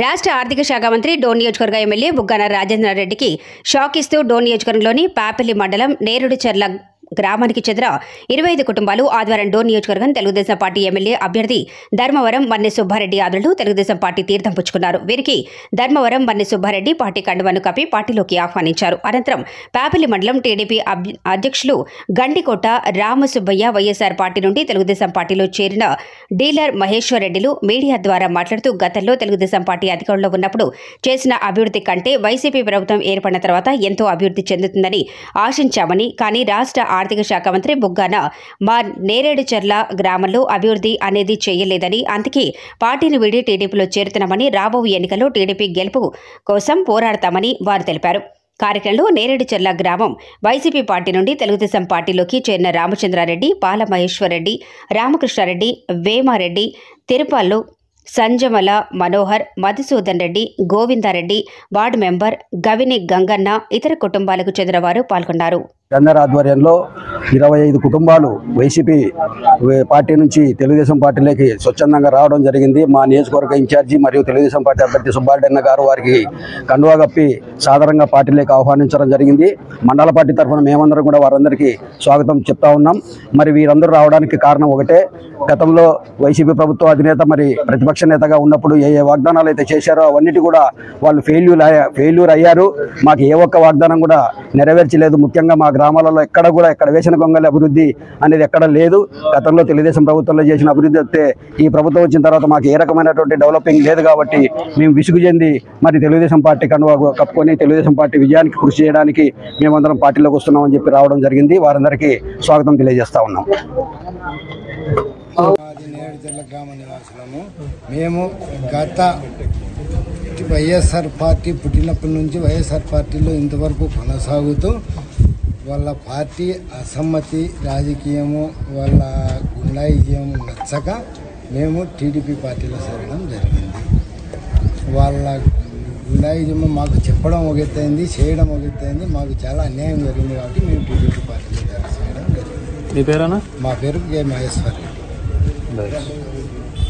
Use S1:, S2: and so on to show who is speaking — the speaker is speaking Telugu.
S1: రాష్ట్ర ఆర్థిక శాఖ మంత్రి డోన్ నియోజకవర్గ ఎమ్మెల్యే బుగ్గన రాజేంద్ర రెడ్డికి షాక్ ఇస్తూ డోన్ నియోజకవర్గంలోని పాపిల్లి మండలం నేరుడుచెర్ల గ్రామానికి చెందిన ఇరవై ఐదు కుటుంబాలు ఆదివారం డోన్ నియోజకవర్గం తెలుగుదేశం పార్టీ ఎమ్మెల్యే అభ్యర్థి ధర్మవరం మన్నె సుబ్బారెడ్డి ఆదరణలో తెలుగుదేశం పార్టీ తీర్థం పుచ్చుకున్నారు వీరికి ధర్మవరం మన్నె సుబ్బారెడ్డి పార్టీ కండువను కప్పి పార్టీలోకి ఆహ్వానించారు అనంతరం పాపిలి మండలం టీడీపీ అభ్- అధ్యక్షులు గండికోట రామసుబ్బయ్య వైఎస్ఆర్ పార్టీ నుండి తెలుగుదేశం పార్టీలో చేరిన డీలర్ మహేశ్వర్ రెడ్డిలు మీడియా ద్వారా మాట్లాడుతూ గతంలో తెలుగుదేశం పార్టీ అధికారంలో ఉన్నప్పుడు చేసిన అభివృద్ధి కంటే వైసీపీ ప్రభుత్వం ఏర్పడిన తర్వాత ఎంతో అభివృద్ధి చెందుతుందని ఆశించామని కానీ రాష్ట్ర ఆర్థిక శాఖ మంత్రి బుగ్గాన మా నేరేడుచెర్ల గ్రామంలో అభివృద్ధి అనేది చేయలేదని అందుకే పార్టీని వీడి టీడీపీలో చేరుతున్నామని రాబోవు ఎన్నికల్లో టీడీపీ గెలుపు కోసం పోరాడతామని వారు తెలిపారు కార్యక్రమంలో నేరేడుచెర్ల గ్రామం వైసీపీ పార్టీ నుండి తెలుగుదేశం పార్టీలోకి చేరిన రామచంద్రారెడ్డి పాల మహేశ్వరరెడ్డి రామకృష్ణారెడ్డి వేమారెడ్డి తిరుపల్లు సంజమల మనోహర్ మధుసూదన్ రెడ్డి గోవిందారెడ్డి వార్డు మెంబర్ గవిని గంగన్న ఇతర కుటుంబాలకు చెందిన వారు పాల్గొన్నారు
S2: అందరి ఆధ్వర్యంలో ఇరవై ఐదు కుటుంబాలు వైసీపీ వే- పార్టీ నుంచి తెలుగుదేశం పార్టీలోకి స్వచ్ఛందంగా రావడం జరిగింది మా నియోజకవర్గ ఇన్ఛార్జి మరియు తెలుగుదేశం పార్టీ అభ్యర్థి సుబ్బారెడ్డి గారు వారికి కండువా కప్పి సాధారణంగా పార్టీలోకి ఆహ్వానించడం జరిగింది మండల పార్టీ తరఫున మేమందరం కూడా వారందరికీ స్వాగతం చెప్తా ఉన్నాం మరి వీరందరూ రావడానికి కారణం ఒకటే గతంలో వైసీపీ ప్రభుత్వ అధినేత మరి ప్రతిపక్ష నేతగా ఉన్నప్పుడు ఏ ఏ వాగ్దానాలు అయితే చేశారో అవన్నిటి కూడా వాళ్ళు ఫెయిల్యూర్ ఫెయిల్యూర్ అయ్యారు మాకు ఏ ఒక్క వాగ్దానం కూడా నెరవేర్చలేదు ముఖ్యంగా మా గ్రామాలలో ఎక్కడ కూడా ఎక్కడ వేసిన గొంగలి అభివృద్ధి అనేది ఎక్కడ లేదు గతంలో తెలుగుదేశం ప్రభుత్వంలో చేసిన అభివృద్ధి అయితే ఈ ప్రభుత్వం వచ్చిన తర్వాత మాకు ఏ రకమైనటువంటి డెవలపింగ్ లేదు కాబట్టి మేము విసుగు చెంది మరి తెలుగుదేశం పార్టీ కనువ కప్పుకొని తెలుగుదేశం పార్టీ విజయానికి కృషి చేయడానికి మేమందరం పార్టీలోకి వస్తున్నామని చెప్పి రావడం జరిగింది వారందరికీ స్వాగతం తెలియజేస్తా ఉన్నాం
S3: మాది నేడుచెర్ల గ్రామ నివాసులము మేము గత వైఎస్ఆర్ పార్టీ పుట్టినప్పటి నుంచి వైఎస్ఆర్ పార్టీలో ఇంతవరకు కొనసాగుతూ వాళ్ళ పార్టీ అసమ్మతి రాజకీయము వాళ్ళ గుండాయిజీయం నచ్చక మేము టీడీపీ పార్టీలో చేరడం జరిగింది వాళ్ళ గుండాయిజం మాకు చెప్పడం ఒక ఎత్తైంది చేయడం ఒక ఎత్తైంది మాకు చాలా అన్యాయం జరిగింది కాబట్టి మేము టీడీపీ పార్టీలో చేరడం జరిగింది
S4: మీ పేరేనా
S3: మా పేరు కే మహేశ్వర్ రెడ్డి